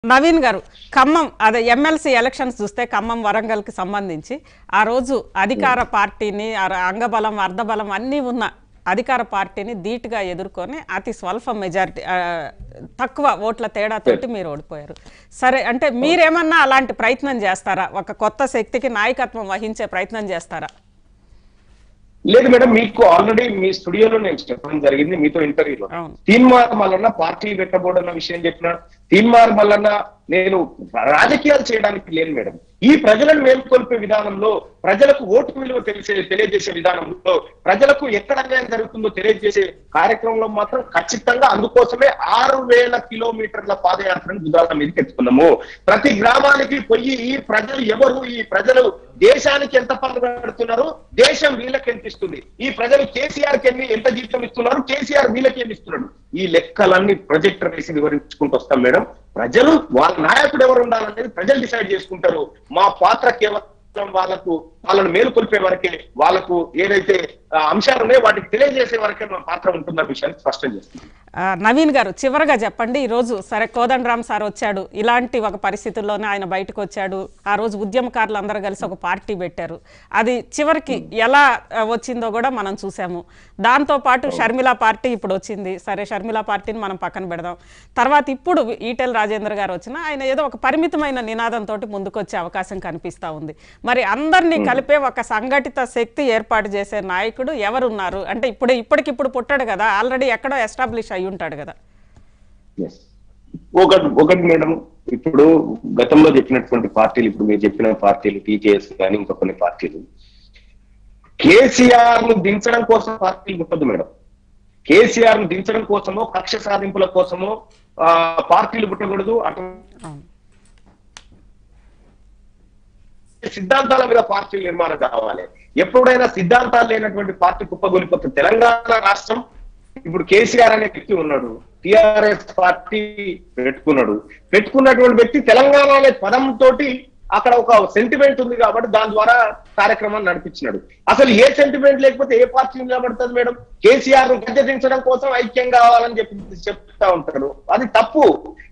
నవీన్ గారు ఖమ్మం అదే MLC elections చూస్తే ఖమ్మం వరంగల్కి సంబంధించి ఆ రోజు అధికార పార్టీని ఆ ర- అంగబలం అర్ధబలం అన్నీ ఉన్న అధికార పార్టీని ధీటుగా ఎదుర్కొని అతి స్వల్ప మెజారిటీ తక్కువ ఓట్ల తేడాతోటి మీరు ఓడిపోయారు సరే అంటే మీరేమన్నా అలాంటి ప్రయత్నం చేస్తారా ఒక కొత్త శక్తికి నాయకత్వం వహించే ప్రయత్నం చేస్తారా లేదు మేడం మీకు ఆల్రెడీ మీ స్టూడియోలో నేను చెప్పడం జరిగింది మీతో ఇంటర్వ్యూలో అవును. తీన్మార్ మల్లన్న పార్టీ పెట్టబోడన్న విషయం చెప్పిన తీన్మార్ మల్లన్న నేను రాజకీయాలు చేయడానికి లేను మేడం ఈ ప్రజలను మేల్కొల్పే విధానంలో ప్రజలకు ఓటు విలువ తెలిసే తెలియజేసే విధానంలో ప్రజలకు ఎక్కడ అన్యాయం జరుగుతుందో తెలియజేసే కార్యక్రమంలో మాత్రం ఖచ్చితంగా అందుకోసమే ఆరు వేల కిలోమీటర్ల పాదయాత్రను గుజరాత్ మీదకి ఎత్తుకున్నాము ప్రతి గ్రామానికి పోయి ఈ ప్రజలు ఎవరు ఈ ప్రజలు దేశానికి ఎంత పన్ను పెడుతున్నారు దేశం వీళ్ళకి ఎంత ఇస్తుంది ఈ ప్రజలు కేసీఆర్ కి ఎన్ని ఎంత జీతం ఇస్తున్నారు కేసీఆర్ వీళ్ళకి ఏమి ఇస్తున్నాడు ఈ లెక్కలన్నీ ప్రొజెక్టర్ వేసి వివరించుకుంటూ వస్తాం మేడం ప్రజలు వాళ్ళ నాయకుడు ఎవరు ఉండాలనేది ప్రజలు డిసైడ్ చేసుకుంటారు మా పాత్ర కేవలం వాళ్ళకు వాళ్ళని మేలుకొల్పే వరకే వాళ్ళకు ఏదైతే ఆ, అంశాలు ఉన్నాయో వాటికి తెలియజేసే వరకే మా పాత్ర ఉంటుందన్న విషయాన్ని స్పష్టం చేస్తుంది ఆ, నవీన్ గారు చివరగా చెప్పండి ఈరోజు సరే కోదండరామ్ సార్ వచ్చాడు ఇలాంటి ఒక పరిస్థితుల్లోనే ఆయన బయటకు వచ్చాడు ఆ రోజు ఉద్యమకారులు అందరూ కలిసి ఒక పార్టీ పెట్టారు అది చివరికి ఎలా ఆ, వచ్చిందో కూడా మనం చూసాము దాంతో పాటు షర్మిల పార్టీ ఇప్పుడు వచ్చింది సరే షర్మిల పార్టీని మనం పక్కన పెడదాం తర్వాత ఇప్పుడు ఈటెల్ రాజేంద్ర గారు వచ్చిన ఆయన ఏదో ఒక పరిమితమైన నినాదంతో ముందుకొచ్చే అవకాశం కనిపిస్తా ఉంది మరి అందరినీ కలిపే ఒక సంఘటిత శక్తి ఏర్పాటు చేసే నాయకుడు ఎవరున్నారు అంటే ఇప్పుడు ఇప్పటికిప్పుడు పుట్టాడు కదా ఆల్రెడీ ఎక్కడో ఎస్టాబ్లిష్ అయి ఉంటాడు కదా Yes. ఒకటి ఒకటి మేడం ఇప్పుడు గతంలో చెప్పినటువంటి పార్టీలు ఇప్పుడు మీరు చెప్పిన పార్టీలు టీజేఎస్ కానీ ఇంకా కొన్ని పార్టీలు కేసీఆర్ ను దించడం కోసం పార్టీలు పుట్టదు మేడం కేసీఆర్ ను దించడం కోసమో కక్ష సాధింపుల కోసమో ఆ, పార్టీలు పుట్టకూడదు అటు అవును సిద్ధాంతాల మీద పార్టీ నిర్మాణం కావాలి ఎప్పుడైనా సిద్ధాంతాలు లేనటువంటి పార్టీ కుప్పగొలిపోతుంది తెలంగాణ రాష్ట్రం ఇప్పుడు కేసీఆర్ అనే వ్యక్తి ఉన్నాడు టిఆర్ఎస్ పార్టీ పెట్టుకున్నాడు పెట్టుకున్నటువంటి వ్యక్తి తెలంగాణ అనే పదం తోటి అక్కడ ఒక సెంటిమెంట్ ఉంది కాబట్టి దాని ద్వారా కార్యక్రమాన్ని నడిపించినాడు అసలు ఏ సెంటిమెంట్ లేకపోతే ఏ పార్టీ నిలబడుతుంది మేడం కేసీఆర్ ను గద్దెదించడం కోసం ఐక్యం కావాలని చెప్పి చెప్తా ఉంటారు అది తప్పు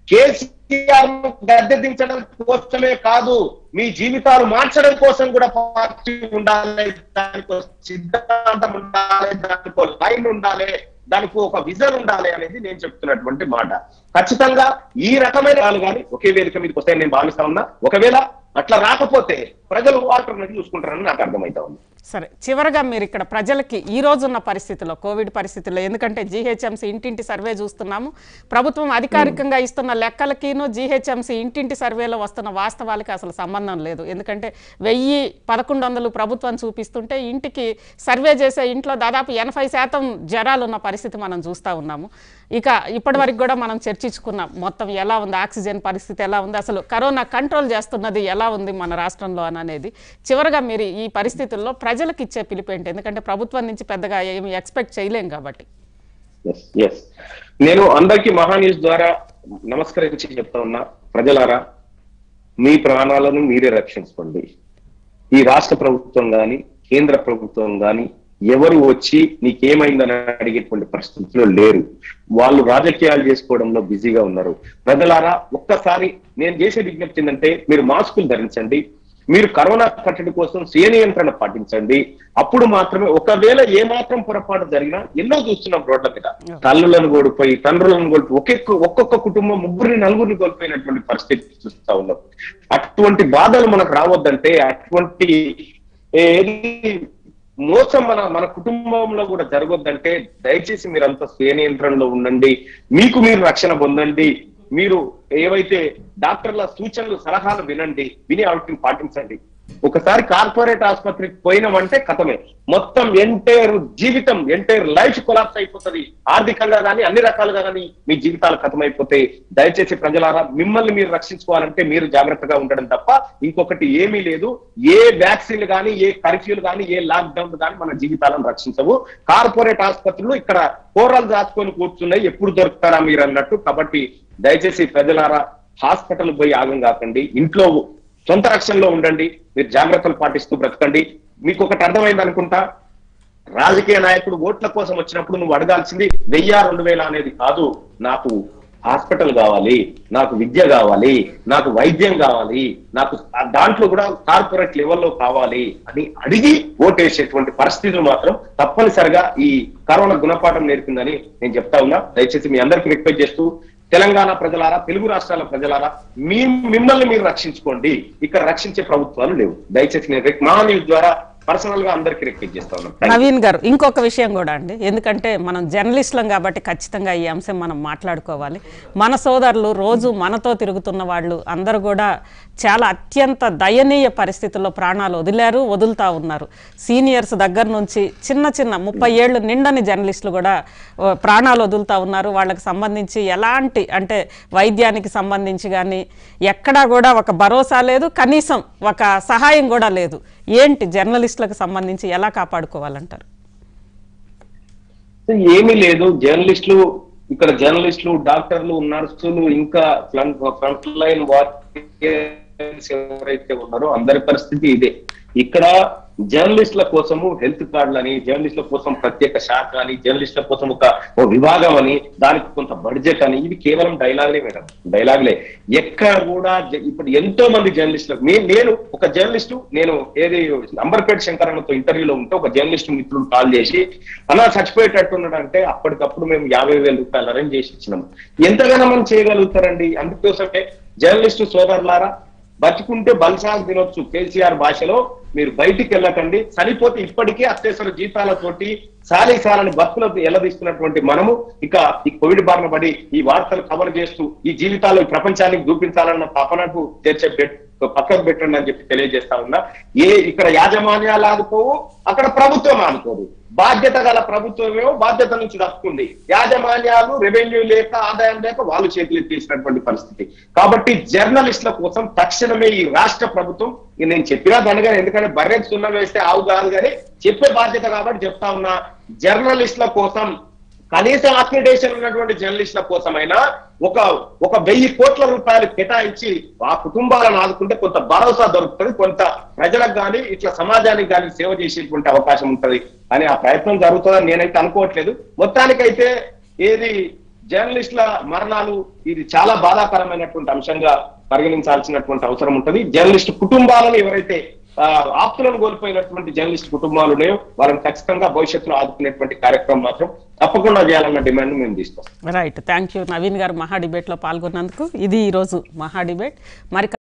కేసీఆర్ ను గద్దెదించడం కోసమే కాదు మీ జీవితాలు మార్చడం కోసం కూడా పార్టీ ఉండాలి దానికి ఒక సిద్ధాంతం ఉండాలి దానికి ఒక లైన్ ఉండాలి దానికి ఒక విజన్ ఉండాలి అనేది నేను చెప్తున్నటువంటి మాట ఖచ్చితంగా ఈ రకమైన వాళ్ళు కానీ ఒకే వేదిక మీదకి వస్తాయని నేను భావిస్తా ఉన్నా ఒకవేళ అట్లా రాకపోతే ప్రజలు ఆల్టర్నేటివ్ చూసుకుంటారని నాకు అర్థమైతా ఉంది సరే చివరగా మీరు ఇక్కడ ప్రజలకి ఈ రోజు ఉన్న పరిస్థితుల్లో కోవిడ్ పరిస్థితుల్లో ఎందుకంటే జీహెచ్ఎంసీ ఇంటింటి సర్వే చూస్తున్నాము ప్రభుత్వం అధికారికంగా ఇస్తున్న లెక్కలకిను జీహెచ్ఎంసీ ఇంటింటి సర్వేలో వస్తున్న వాస్తవాలకి అసలు సంబంధం లేదు ఎందుకంటే వెయ్యి పదకొండు వందలు ప్రభుత్వం చూపిస్తుంటే ఇంటికి సర్వే చేసే ఇంట్లో దాదాపు ఎనభై శాతం జ్వరాలు ఉన్న పరిస్థితి మనం చూస్తూ ఉన్నాము ఇక ఇప్పటి వరకు కూడా మనం చర్చించుకున్నాం మొత్తం ఎలా ఉంది ఆక్సిజన్ పరిస్థితి ఎలా ఉంది అసలు కరోనా కంట్రోల్ చేస్తున్నది ఎలా ఉంది మన రాష్ట్రంలో అని అనేది చివరగా మీరు ఈ పరిస్థితుల్లో ప్రజలకు ఇచ్చే పిలుపు ఏంటి ఎందుకంటే ప్రభుత్వం నుంచి పెద్దగా ఏమి ఎక్స్పెక్ట్ చేయలేం కాబట్టి ఎస్ ఎస్ నేను అందరికీ మహాన్యూస్ ద్వారా నమస్కరించి చెప్తా ఉన్నా ప్రజలారా మీ ప్రాణాలను మీరే రక్షించుకోండి ఈ రాష్ట్ర ప్రభుత్వం గాని కేంద్ర ప్రభుత్వం గాని ఎవరు వచ్చి నీకేమైందని అడిగేటువంటి పరిస్థితిలో లేరు వాళ్ళు రాజకీయాలు చేసుకోవడంలో బిజీగా ఉన్నారు ప్రజలారా ఒక్కసారి నేను చేసే విజ్ఞప్తి ఏంటంటే మీరు మాస్కులు ధరించండి మీరు కరోనా కట్టడి కోసం స్వీయ నియంత్రణ పాటించండి అప్పుడు మాత్రమే ఒకవేళ ఏ మాత్రం పొరపాటు జరిగినా ఎన్నో చూస్తున్నాం రోడ్ల మీద తల్లులను కోల్పోయి తండ్రులను కోల్పోయి ఒక్కొక్క ఒక్కొక్క కుటుంబం ముగ్గురిని నలుగురిని కోల్పోయినటువంటి పరిస్థితి చూస్తా ఉన్నాం అటువంటి బాధలు మనకు రావద్దంటే అటువంటి ఏది మోసం మన మన కుటుంబంలో కూడా జరగొద్దంటే దయచేసి మీరంతా స్వీయ నియంత్రణలో ఉండండి మీకు మీరు రక్షణ పొందండి మీరు ఏవైతే డాక్టర్ల సూచనలు సలహాలు వినండి విని వాటిని పాటించండి ఒకసారి కార్పొరేట్ ఆసుపత్రికి పోయినామంటే కథమే మొత్తం ఎంటైర్ జీవితం ఎంటైర్ లైఫ్ కొలాప్స్ అయిపోతుంది ఆర్థికంగా కానీ అన్ని రకాలుగా కానీ మీ జీవితాలు కథమైపోతాయి దయచేసి ప్రజలారా మిమ్మల్ని మీరు రక్షించుకోవాలంటే మీరు జాగ్రత్తగా ఉండడం తప్ప ఇంకొకటి ఏమీ లేదు ఏ వ్యాక్సిన్లు కానీ ఏ కర్ఫ్యూలు కానీ ఏ లాక్డౌన్ కానీ మన జీవితాలను రక్షించవు కార్పొరేట్ ఆసుపత్రులు ఇక్కడ కూరలు దాచుకొని కూర్చున్నాయి ఎప్పుడు దొరుకుతారా మీరు అన్నట్టు కాబట్టి దయచేసి ప్రజలారా హాస్పిటల్ పోయి ఆగం కాకండి ఇంట్లో సొంత రక్షణలో ఉండండి మీరు జాగ్రత్తలు పాటిస్తూ బ్రతకండి మీకు ఒకటి అర్థమైంది అనుకుంటా రాజకీయ నాయకుడు ఓట్ల కోసం వచ్చినప్పుడు నువ్వు అడగాల్సింది వెయ్యి రెండు వేల అనేది కాదు నాకు హాస్పిటల్ కావాలి నాకు విద్య కావాలి నాకు వైద్యం కావాలి నాకు ఆ దాంట్లో కూడా కార్పొరేట్ లెవెల్లో కావాలి అని అడిగి ఓటేసేటువంటి పరిస్థితులు మాత్రం తప్పనిసరిగా ఈ కరోనా గుణపాఠం నేర్పిందని నేను చెప్తా ఉన్నా దయచేసి మీ అందరికీ రిక్వెస్ట్ చేస్తూ తెలంగాణ ప్రజలారా తెలుగు రాష్ట్రాల ప్రజలారా మీ మిమ్మల్ని మీరు రక్షించుకోండి ఇక్కడ రక్షించే ప్రభుత్వాలు లేవు దయచేసి నేను రిక్- మా న్యూస్ ద్వారా పర్సనల్ గా అందరికీ రిక్వెస్ట్ చేస్తా ఉన్నాను Thank you. నవీన్ గారు ఇంకొక విషయం కూడా అండి ఎందుకంటే మనం జర్నలిస్టులం కాబట్టి ఖచ్చితంగా ఈ అంశం మనం మాట్లాడుకోవాలి మన సోదరులు రోజు మనతో తిరుగుతున్న వాళ్ళు అందరూ కూడా చాలా అత్యంత దయనీయ పరిస్థితుల్లో ప్రాణాలు వదిలారు వదులుతా ఉన్నారు సీనియర్స్ దగ్గర నుంచి చిన్న చిన్న ముప్పై ఏళ్ళు నిండని జర్నలిస్టులు కూడా ఓ, ప్రాణాలు వదులుతా ఉన్నారు వాళ్ళకి సంబంధించి ఎలాంటి అంటే వైద్యానికి సంబంధించి కానీ ఎక్కడా కూడా ఒక భరోసా లేదు కనీసం ఒక సహాయం కూడా లేదు ఏంటి జర్నలిస్టులకు సంబంధించి ఎలా కాపాడుకోవాలంటారు సో ఏమీ లేదు జర్నలిస్టులు ఇక్కడ జర్నలిస్టులు డాక్టర్లు నర్సులు ఇంకా ఫ్రంట్ ఫ్రంట్ లైన్ వారియర్స్ ఎవరైతే ఉన్నారో అందరి పరిస్థితి ఇదే ఇక్కడ జర్నలిస్టుల కోసము హెల్త్ కార్డులని జర్నలిస్టుల కోసం ప్రత్యేక శాఖ అని జర్నలిస్టుల కోసం ఒక ఓ విభాగం అని దానికి కొంత బడ్జెట్ అని ఇది కేవలం డైలాగులే మేడం డైలాగులే ఎక్కడ కూడా జ- ఇప్పుడు ఎంతో మంది జర్నలిస్టులకు నే- నేను ఒక జర్నలిస్టు నేను ఏది అంబర్పేట శంకరన్నతో ఇంటర్వ్యూలో ఉంటే ఒక జర్నలిస్ట్ మిత్రుడు కాల్ చేసి అలా చచ్చిపోయేటట్టున్నాడు అంటే అప్పటికప్పుడు మేము యాభై వేల రూపాయలు అరేంజ్ చేసి ఇచ్చినాం ఎంతగానో మనం చేయగలుగుతారండి అందుకోసమే జర్నలిస్టు సోదరులారా బతుకుంటే బల్సాగ్ తినొచ్చు కేసీఆర్ భాషలో మీరు బయటికి వెళ్ళకండి చనిపోతే ఇప్పటికే అత్యవసర జీతాలతోటి సాలి సాలని బతుకులకు ఎలదీస్తున్నటువంటి మనము ఇక ఈ కోవిడ్ బారిన పడి ఈ వార్తలు కవర్ చేస్తూ ఈ జీవితాలు ఈ ప్రపంచానికి చూపించాలన్న తపనకు తెచ్చే పెట్- పక్కకు పెట్టండి అని చెప్పి తెలియజేస్తా ఉన్నా ఏ ఇక్కడ యాజమాన్యాలు ఆదుకోవు అక్కడ ప్రభుత్వం ఆదుకోదు బాధ్యత గల ప్రభుత్వమేమో బాధ్యత నుంచి తప్పుకుంది యాజమాన్యాలు రెవెన్యూ లేక ఆదాయం లేక వాళ్ళు చేతులు తీసినటువంటి పరిస్థితి కాబట్టి జర్నలిస్టుల కోసం తక్షణమే ఈ రాష్ట్ర ప్రభుత్వం ఇది నేను చెప్పినా దానిగా ఎందుకంటే బర్రెకి సున్నం వేస్తే ఆవు కాదు కానీ చెప్పే బాధ్యత కాబట్టి చెప్తా ఉన్నా జర్నలిస్టుల కోసం కనీసం అక్రిడేషన్ ఉన్నటువంటి జర్నలిస్టుల కోసమైనా ఒక ఒక వెయ్యి కోట్ల రూపాయలు కేటాయించి ఆ కుటుంబాలను ఆదుకుంటే కొంత భరోసా దొరుకుతుంది కొంత ప్రజలకు కానీ ఇట్లా సమాజానికి కానీ సేవ చేసేటువంటి అవకాశం ఉంటది అని ఆ ప్రయత్నం జరుగుతుందని నేనైతే అనుకోవట్లేదు మొత్తానికైతే ఏది జర్నలిస్టుల మరణాలు ఇది చాలా బాధాకరమైనటువంటి అంశంగా పరిగణించాల్సినటువంటి అవసరం ఉంటది జర్నలిస్టు కుటుంబాలను ఎవరైతే ఆ, ఆప్తులను కోల్పోయినటువంటి జర్నలిస్ట్ కుటుంబాలు ఉన్నాయో వాళ్ళని ఖచ్చితంగా భవిష్యత్తులో ఆదుకునేటువంటి కార్యక్రమం మాత్రం తప్పకుండా చేయాలన్న డిమాండ్ మేము తీస్తాం రైట్ థ్యాంక్ యూ నవీన్ గారు మహా డిబేట్లో పాల్గొన్నందుకు ఇది ఈరోజు మహా డిబేట్ మరి